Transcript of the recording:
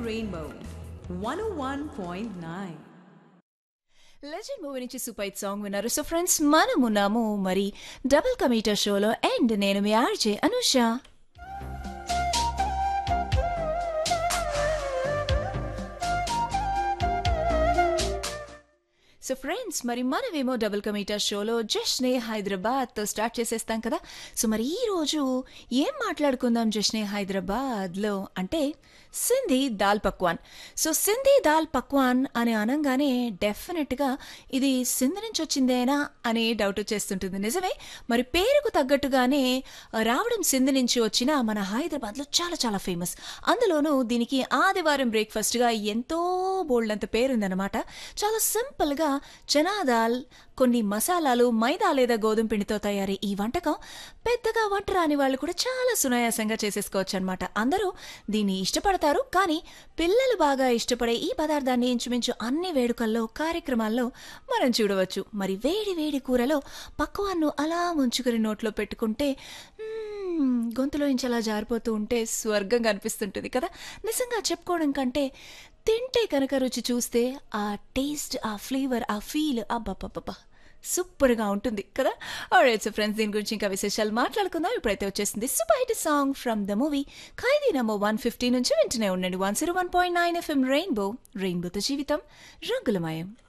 Rainbow 101.9. Legend movie నుంచి super hit song విన్నారు so friends మనమున్నాము మరి డబుల్ కమీటర్ షోలో అండ్ నేను మీ ఆర్జే అనుష సో ఫ్రెండ్స్ మరి మనమేమో డబుల్ కమీటర్ షోలో జష్నే హైదరాబాద్తో స్టార్ట్ చేసేస్తాం కదా సో మరి ఈ రోజు ఏం మాట్లాడుకుందాం జష్నే హైదరాబాద్లో అంటే సింధీ దాల్ పక్వాన్ సో సింధీ దాల్ పక్వాన్ అని అనగానే డెఫినెట్గా ఇది సింధ్ నుంచి వచ్చిందేనా అని డౌట్ వచ్చేస్తుంటుంది నిజమే మరి పేరుకు తగ్గట్టుగానే రావడం సింధ్ నుంచి వచ్చిన మన హైదరాబాద్లో చాలా చాలా ఫేమస్ అందులోనూ దీనికి ఆదివారం బ్రేక్ఫాస్ట్గా ఎంతో బోల్డ్ అంత పేరుందనమాట చాలా సింపుల్గా చనా దాల్ కొన్ని మసాలాలు మైదా లేదా గోధుమ పిండితో తయారీ ఈ వంటకం పెద్దగా వంట రాని వాళ్ళు కూడా చాలా సునాయాసంగా చేసేసుకోవచ్చు అనమాట అందరూ దీన్ని ఇష్టపడతారు కానీ పిల్లలు బాగా ఇష్టపడే ఈ పదార్థాన్ని ఇంచుమించు అన్ని వేడుకల్లో కార్యక్రమాల్లో మనం చూడవచ్చు మరి వేడి వేడి కూరలో పక్వాన్ను అలా ముంచుకుని నోట్లో పెట్టుకుంటే మ్మ్, గొంతులో నుంచి అలా జారిపోతూ ఉంటే స్వర్గం కనిపిస్తుంటుంది కదా నిజంగా చెప్పుకోవడం కంటే తింటే కనుక రుచి చూస్తే ఆ టేస్ట్ ఆ ఫ్లేవర్ ఆ ఫీల్ అబ్బబ్బబ్బా సూపర్గా ఉంటుంది కదా ఆల్రైట్ సో ఫ్రెండ్స్ దీని గురించి ఇంకా విశేషాలు మాట్లాడుకుందాం ఇప్పుడైతే వచ్చేసింది super hit song from the movie Khaidi number one fifty నుంచి వింటూనే ఉండండి one zero one point nine FM rainbow రెయిన్బోతో జీవితం రంగులమయం